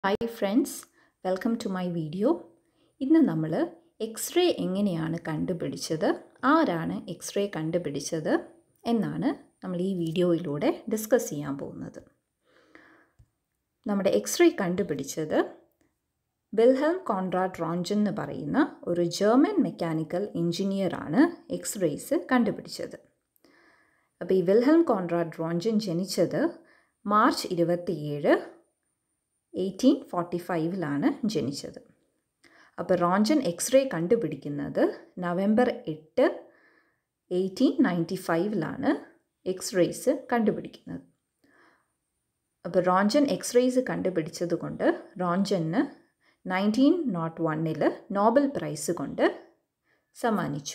hi friends welcome to my video ഇന്ന് നമ്മൾ x-ray എങ്ങനെയാണ് കണ്ടുപിടിച്ചത് ആരാണ് എക്സ്റേ കണ്ടുപിടിച്ചത് എന്നാണ് നമ്മൾ ഈ വീഡിയോയിലൂടെ ഡിസ്കസ് ചെയ്യാൻ പോകുന്നത് നമ്മുടെ എക്സ്റേ കണ്ടുപിടിച്ചത് വിൽഹെം കോൺറാഡ് റോഞ്ചൻ എന്ന് പറയുന്ന ഒരു ജർമ്മൻ മെക്കാനിക്കൽ എഞ്ചിനീയറാണ് എക്സ്റേസ് കണ്ടുപിടിച്ചത് അപ്പോൾ ഈ വിൽഹെം കോൺറാഡ് റോഞ്ചൻ ജനിച്ചത് മാർച്ച് ഇരുപത്തിയേഴ് എയ്റ്റീൻ ഫോർട്ടി ഫൈവിലാണ് ജനിച്ചത് അപ്പോൾ റോഞ്ചൻ എക്സ്റേ കണ്ടുപിടിക്കുന്നത് നവംബർ എട്ട് എയ്റ്റീൻ നയൻറ്റി ഫൈവിലാണ് എക്സ്റേസ് കണ്ടുപിടിക്കുന്നത് അപ്പോൾ റോഞ്ചൻ എക്സ്റേസ് കണ്ടുപിടിച്ചത് കൊണ്ട് റോഞ്ചന് നയൻറ്റീൻ നോട്ട് വണ്ണിൽ നോബൽ പ്രൈസ് കൊണ്ട് സമ്മാനിച്ചു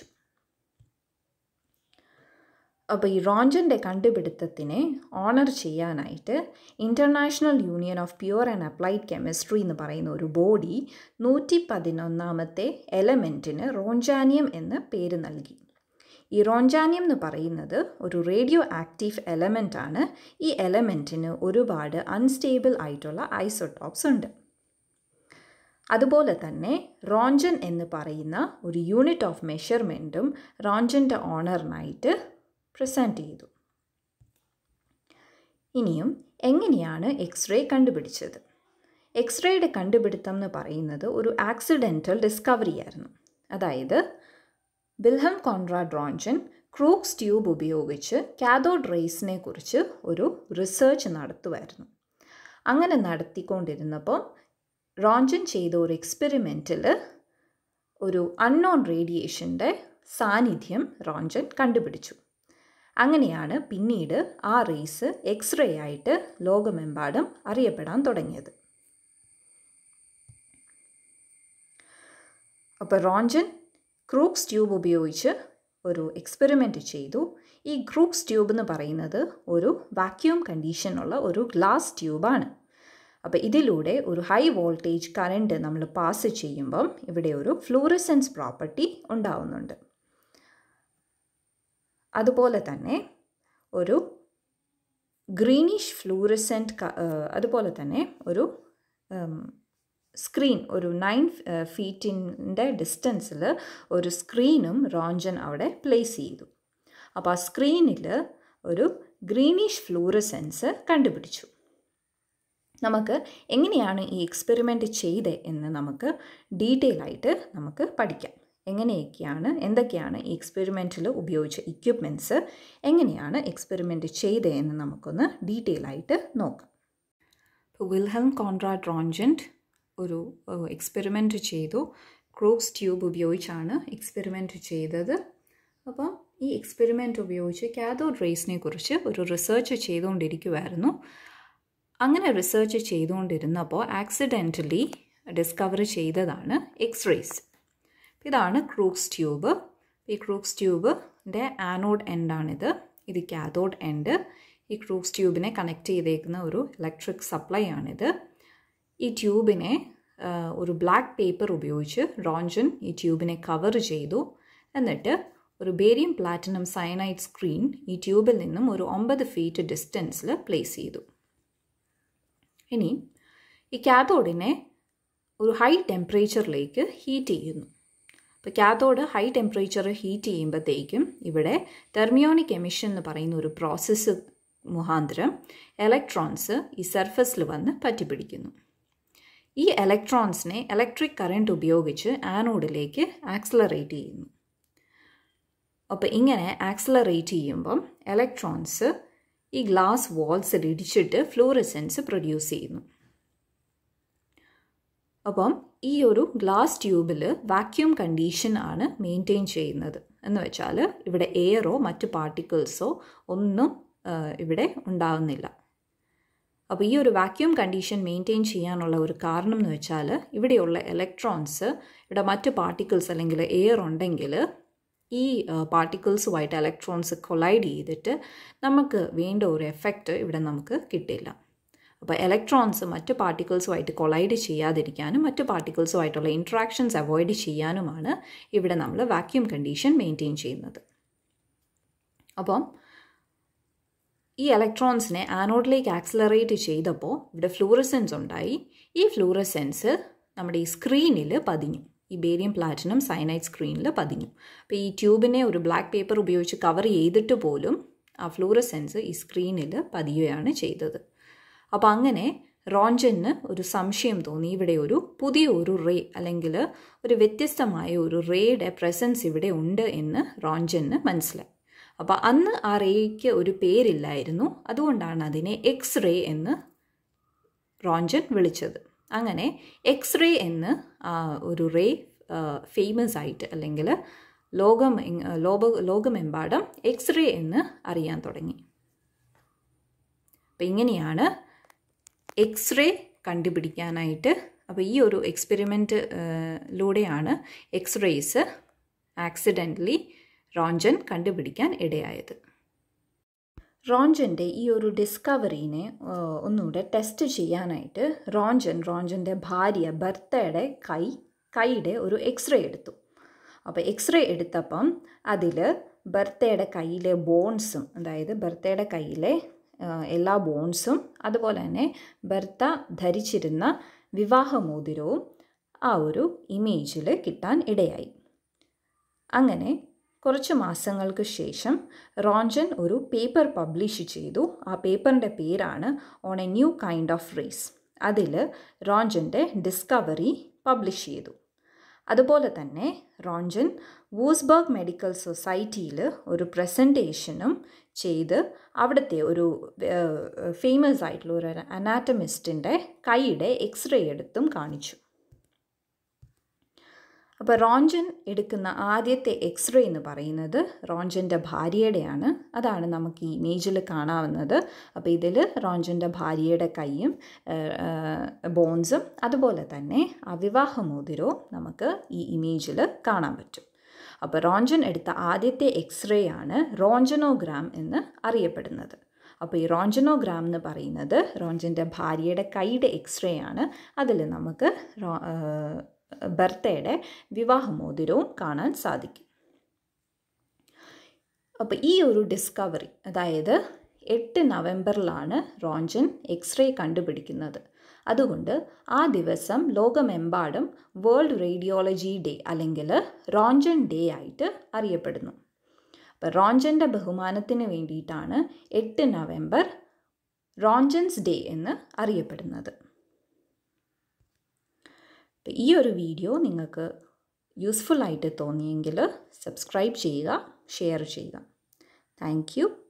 അപ്പോൾ ഈ റോഞ്ചൻ്റെ കണ്ടുപിടുത്തത്തിനെ ഓണർ ചെയ്യാനായിട്ട് international union of pure and applied chemistry എന്ന് പറയുന്ന ഒരു ബോഡി നൂറ്റി പതിനൊന്നാമത്തെ എലമെൻറ്റിന് റോഞ്ചാനിയം എന്ന് പേര് നൽകി ഈ റോഞ്ചാനിയം എന്ന് പറയുന്നത് ഒരു റേഡിയോ ആക്റ്റീവ് എലമെൻ്റ് ആണ് ഈ എലമെൻറ്റിന് ഒരുപാട് അൺസ്റ്റേബിൾ ആയിട്ടുള്ള ഐസോട്ടോപ്സ് ഉണ്ട് അതുപോലെ തന്നെ റോഞ്ചൻ എന്ന് പറയുന്ന ഒരു യൂണിറ്റ് ഓഫ് മെഷർമെൻറ്റും റോഞ്ചൻ്റെ ഓണറിനായിട്ട് പ്രസൻറ്റ് ചെയ്തു ഇനിയും എങ്ങനെയാണ് എക്സ്റേ കണ്ടുപിടിച്ചത് എക്സ്റേയുടെ കണ്ടുപിടുത്തം എന്ന് പറയുന്നത് ഒരു ആക്സിഡൻറ്റൽ ഡിസ്കവറി ആയിരുന്നു അതായത് Wilhelm Conrad Roentgen Crookes tube ഉപയോഗിച്ച് കാഥോഡ് റേസിനെ കുറിച്ച് ഒരു റിസർച്ച് നടത്തുമായിരുന്നു അങ്ങനെ നടത്തിക്കൊണ്ടിരുന്നപ്പോൾ റോഞ്ചൻ ചെയ്ത ഒരു എക്സ്പെരിമെൻറ്റിൽ ഒരു അൺനോൺ റേഡിയേഷൻ്റെ സാന്നിധ്യം റോഞ്ചൻ കണ്ടുപിടിച്ചു അങ്ങനെയാണ് പിന്നീട് ആ റേസ് എക്സ്റേ ആയിട്ട് ലോകമെമ്പാടും അറിയപ്പെടാൻ തുടങ്ങിയത് അപ്പോൾ റോഞ്ചൻ ക്രൂക്സ് ട്യൂബ് ഉപയോഗിച്ച് ഒരു എക്സ്പെരിമെൻറ്റ് ചെയ്തു ഈ ക്രൂക്സ് ട്യൂബ് എന്ന് പറയുന്നത് ഒരു വാക്യൂം കണ്ടീഷനുള്ള ഒരു ഗ്ലാസ് ട്യൂബാണ് അപ്പോൾ ഇതിലൂടെ ഒരു ഹൈ വോൾട്ടേജ് കറണ്ട് നമ്മൾ പാസ് ചെയ്യുമ്പം ഇവിടെ ഒരു ഫ്ലൂറസെൻസ് പ്രോപ്പർട്ടി ഉണ്ടാവുന്നുണ്ട് അതുപോലെ തന്നെ ഒരു ഗ്രീനിഷ് ഫ്ലൂറസെൻറ്റ് അതുപോലെ തന്നെ ഒരു സ്ക്രീൻ ഒരു നയൻ ഫീറ്റിൻ്റെ ഡിസ്റ്റൻസിൽ ഒരു സ്ക്രീനും റോഞ്ചൻ അവിടെ പ്ലേസ് ചെയ്തു അപ്പോൾ ആ സ്ക്രീനിൽ ഒരു ഗ്രീനിഷ് ഫ്ലൂറസെൻസ് കണ്ടുപിടിച്ചു നമുക്ക് എങ്ങനെയാണ് ഈ എക്സ്പെരിമെൻറ്റ് ചെയ്തത് എന്ന് നമുക്ക് ഡീറ്റെയിൽ ആയിട്ട് നമുക്ക് പഠിക്കാം എങ്ങനെയൊക്കെയാണ് എന്തൊക്കെയാണ് ഈ എക്സ്പെരിമെൻറ്റിൽ ഉപയോഗിച്ച ഇക്വിപ്മെൻറ്റ്സ് എങ്ങനെയാണ് എക്സ്പെരിമെൻറ്റ് ചെയ്തതെന്ന് നമുക്കൊന്ന് ഡീറ്റെയിൽ ആയിട്ട് നോക്കാം ഇപ്പോൾ വിൽഹം കോൺറാഡ് റോഞ്ചൻറ്റ് ഒരു എക്സ്പെരിമെൻറ്റ് ചെയ്തു ക്രൂക്സ് ട്യൂബ് ഉപയോഗിച്ചാണ് എക്സ്പെരിമെൻറ്റ് ചെയ്തത് അപ്പം ഈ എക്സ്പെരിമെൻറ്റ് ഉപയോഗിച്ച് കാഥോഡ് റേസിനെ കുറിച്ച് ഒരു റിസർച്ച് ചെയ്തുകൊണ്ടിരിക്കുമായിരുന്നു അങ്ങനെ റിസർച്ച് ചെയ്തുകൊണ്ടിരുന്നപ്പോൾ ആക്സിഡൻ്റലി ഡിസ്കവർ ചെയ്തതാണ് എക്സ്റേസ് ഇതാണ് ക്രൂക്സ് ട്യൂബ് ഈ ക്രൂക്സ് ട്യൂബിൻ്റെ ആനോഡ് എൻഡാണിത് ഇത് കാഥോഡ് എൻഡ് ഈ ക്രൂക്സ് ട്യൂബിനെ കണക്ട് ചെയ്തേക്കുന്ന ഒരു ഇലക്ട്രിക് സപ്ലൈ ആണിത് ഈ ട്യൂബിനെ ഒരു ബ്ലാക്ക് പേപ്പർ ഉപയോഗിച്ച് റോഞ്ചൻ ഈ ട്യൂബിനെ കവർ ചെയ്തു എന്നിട്ട് ഒരു ബേരിയം പ്ലാറ്റിനം സയനൈഡ് സ്ക്രീൻ ഈ ട്യൂബിൽ നിന്നും ഒരു ഒമ്പത് ഫീറ്റ് ഡിസ്റ്റൻസിൽ പ്ലേസ് ചെയ്തു ഇനി ഈ കാഥോഡിനെ ഒരു ഹൈ ടെമ്പറേച്ചറിലേക്ക് ഹീറ്റ് ചെയ്യുന്നു അപ്പോൾ കാഥോഡ് ഹൈ ടെമ്പറേച്ചർ ഹീറ്റ് ചെയ്യുമ്പോഴത്തേക്കും ഇവിടെ തെർമിയോണിക് എമിഷൻ എന്ന് പറയുന്ന ഒരു പ്രോസസ്സ് മുഖാന്തരം ഇലക്ട്രോൺസ് ഈ സർഫസിൽ വന്ന് പറ്റിപ്പിടിക്കുന്നു ഈ ഇലക്ട്രോൺസിനെ ഇലക്ട്രിക് കറണ്ട് ഉപയോഗിച്ച് ആനോഡിലേക്ക് ആക്സലറേറ്റ് ചെയ്യുന്നു അപ്പോൾ ഇങ്ങനെ ആക്സലറേറ്റ് ചെയ്യുമ്പം ഇലക്ട്രോൺസ് ഈ ഗ്ലാസ് വാൾസിൽ ഇടിച്ചിട്ട് ഫ്ലൂറസെൻസ് പ്രൊഡ്യൂസ് ചെയ്യുന്നു അപ്പം ഈ ഒരു ഗ്ലാസ് ട്യൂബിൽ വാക്യൂം കണ്ടീഷൻ ആണ് മെയിൻറ്റെയിൻ ചെയ്യുന്നത് എന്ന് വെച്ചാൽ ഇവിടെ എയറോ മറ്റ് പാർട്ടിക്കിൾസോ ഒന്നും ഇവിടെ ഉണ്ടാവുന്നില്ല അപ്പോൾ ഈ ഒരു വാക്യൂം കണ്ടീഷൻ മെയിൻറ്റെയിൻ ചെയ്യാനുള്ള ഒരു കാരണം എന്ന് വെച്ചാൽ ഇവിടെയുള്ള ഇലക്ട്രോൺസ് ഇവിടെ മറ്റ് പാർട്ടിക്കിൾസ് അല്ലെങ്കിൽ എയർ ഉണ്ടെങ്കിൽ ഈ പാർട്ടിക്കിൾസുമായിട്ട് ഇലക്ട്രോൺസ് കൊളൈഡ് ചെയ്തിട്ട് നമുക്ക് വേണ്ട ഒരു എഫക്റ്റ് ഇവിടെ നമുക്ക് കിട്ടില്ല അപ്പോൾ ഇലക്ട്രോൺസ് മറ്റ് പാർട്ടിക്കിൾസുമായിട്ട് കൊളൈഡ് ചെയ്യാതിരിക്കാനും മറ്റ് പാർട്ടിക്കിൾസുമായിട്ടുള്ള ഇൻട്രാക്ഷൻസ് അവോയ്ഡ് ചെയ്യാനുമാണ് ഇവിടെ നമ്മൾ വാക്യൂം കണ്ടീഷൻ മെയിൻറ്റെയിൻ ചെയ്യുന്നത് അപ്പം ഈ ഇലക്ട്രോൺസിനെ ആനോഡിലേക്ക് ആക്സിലറേറ്റ് ചെയ്തപ്പോൾ ഇവിടെ ഫ്ലൂറസെൻസ് ഉണ്ടായി ഈ ഫ്ലൂറസെൻസ് നമ്മുടെ ഈ സ്ക്രീനിൽ പതിഞ്ഞു ഈ ബേരിയം പ്ലാറ്റിനം സയനൈഡ് സ്ക്രീനിൽ പതിഞ്ഞു അപ്പോൾ ഈ ട്യൂബിനെ ഒരു ബ്ലാക്ക് പേപ്പർ ഉപയോഗിച്ച് കവർ ചെയ്തിട്ട് പോലും ആ ഫ്ലൂറസെൻസ് ഈ സ്ക്രീനിൽ പതിയുകയാണ് ചെയ്തത് അപ്പോൾ അങ്ങനെ റോഞ്ചന് ഒരു സംശയം തോന്നി ഇവിടെ ഒരു പുതിയ ഒരു റേ അല്ലെങ്കിൽ ഒരു വ്യത്യസ്തമായ ഒരു റേയുടെ പ്രസൻസ് ഇവിടെ ഉണ്ട് എന്ന് റോഞ്ചന് മനസ്സിലായി അപ്പോൾ അന്ന് ആ റേയ്ക്ക് ഒരു പേരില്ലായിരുന്നു അതുകൊണ്ടാണ് അതിനെ എക്സ് റേ എന്ന് റോഞ്ചൻ വിളിച്ചത് അങ്ങനെ എക്സ് റേ എന്ന് ആ ഒരു റേ ഫേമസ് ആയിട്ട് അല്ലെങ്കിൽ ലോകം ലോക ലോകമെമ്പാടും എക്സ് റേ എന്ന് അറിയാൻ തുടങ്ങി അപ്പം ഇങ്ങനെയാണ് എക്സ് റേ കണ്ടുപിടിക്കാനായിട്ട് അപ്പോൾ ഈ ഒരു എക്സ്പെരിമെൻറ്റിലൂടെയാണ് എക്സ് റേസ് ആക്സിഡൻ്റലി റോഞ്ചൻ കണ്ടുപിടിക്കാൻ ഇടയായത് റോഞ്ചൻ്റെ ഈ ഒരു ഡിസ്കവറീനെ ഒന്നുകൂടെ ടെസ്റ്റ് ചെയ്യാനായിട്ട് റോഞ്ചൻ റോഞ്ചൻ്റെ ഭാര്യ ബർത്തയുടെ കൈ കൈയുടെ ഒരു എക്സ്റേ എടുത്തു അപ്പോൾ എക്സ്റേ എടുത്തപ്പം അതിൽ ബർത്തയുടെ കയ്യിലെ ബോൺസും അതായത് ബർത്തയുടെ കയ്യിലെ എല്ലാ ബോൺസും അതുപോലെ തന്നെ ബർത്ത ധരിച്ചിരുന്ന വിവാഹമോതിരവും ആ ഒരു ഇമേജിൽ കിട്ടാൻ ഇടയായി അങ്ങനെ കുറച്ച് മാസങ്ങൾക്ക് ശേഷം റോഞ്ചൻ ഒരു പേപ്പർ പബ്ലിഷ് ചെയ്തു ആ പേപ്പറിൻ്റെ പേരാണ് on a new kind of rays അതിൽ റോഞ്ചൻ്റെ ഡിസ്കവറി പബ്ലിഷ് ചെയ്തു അതുപോലെ തന്നെ റോഞ്ചൻ വൂസ്ബർഗ് മെഡിക്കൽ സൊസൈറ്റിയിൽ ഒരു പ്രസൻറ്റേഷനും ചെയ്ത് അവിടുത്തെ ഒരു ഫേമസ് ആയിട്ടുള്ള ഒരു അനാറ്റമിസ്റ്റിൻ്റെ കൈയുടെ എക്സ്റേ എടുത്തും കാണിച്ചു അപ്പോൾ റോഞ്ചൻ എടുക്കുന്ന ആദ്യത്തെ എക്സ്റേ എന്ന് പറയുന്നത് റോഞ്ചൻ്റെ ഭാര്യയുടെയാണ് അതാണ് നമുക്ക് ഈ ഇമേജിൽ കാണാവുന്നത് അപ്പോൾ ഇതിൽ റോഞ്ചൻ്റെ ഭാര്യയുടെ കൈയും ബോൺസും അതുപോലെ തന്നെ ആ വിവാഹമോതിരവും നമുക്ക് ഈ ഇമേജിൽ കാണാൻ പറ്റും അപ്പോൾ റോഞ്ചൻ എടുത്ത ആദ്യത്തെ എക്സ്റേ ആണ് റോഞ്ചനോഗ്രാം എന്ന് അറിയപ്പെടുന്നത് അപ്പോൾ ഈ റോഞ്ചനോഗ്രാം എന്ന് പറയുന്നത് റോഞ്ചൻ്റെ ഭാര്യയുടെ കൈയുടെ എക്സ്റേ ആണ് അതിൽ നമുക്ക് ബർത്തയുടെ വിവാഹമോതിരവും കാണാൻ സാധിക്കും അപ്പോൾ ഈ ഒരു ഡിസ്കവറി അതായത് എട്ട് നവംബറിലാണ് റോഞ്ചൻ എക്സ്റേ കണ്ടുപിടിക്കുന്നത് അതുകൊണ്ട് ആ ദിവസം ലോകമെമ്പാടും വേൾഡ് റേഡിയോളജി ഡേ അല്ലെങ്കിൽ റോഞ്ചൻ ഡേ ആയിട്ട് അറിയപ്പെടുന്നു അപ്പോൾ റോഞ്ചൻ്റെ ബഹുമാനത്തിന് വേണ്ടിയിട്ടാണ് എട്ട് നവംബർ റോഞ്ചൻസ് ഡേ എന്ന് അറിയപ്പെടുന്നത് അപ്പോൾ ഈ ഒരു വീഡിയോ നിങ്ങൾക്ക് യൂസ്ഫുൾ ആയിട്ട് തോന്നിയെങ്കിൽ സബ്സ്ക്രൈബ് ചെയ്യുക ഷെയർ ചെയ്യുക താങ്ക്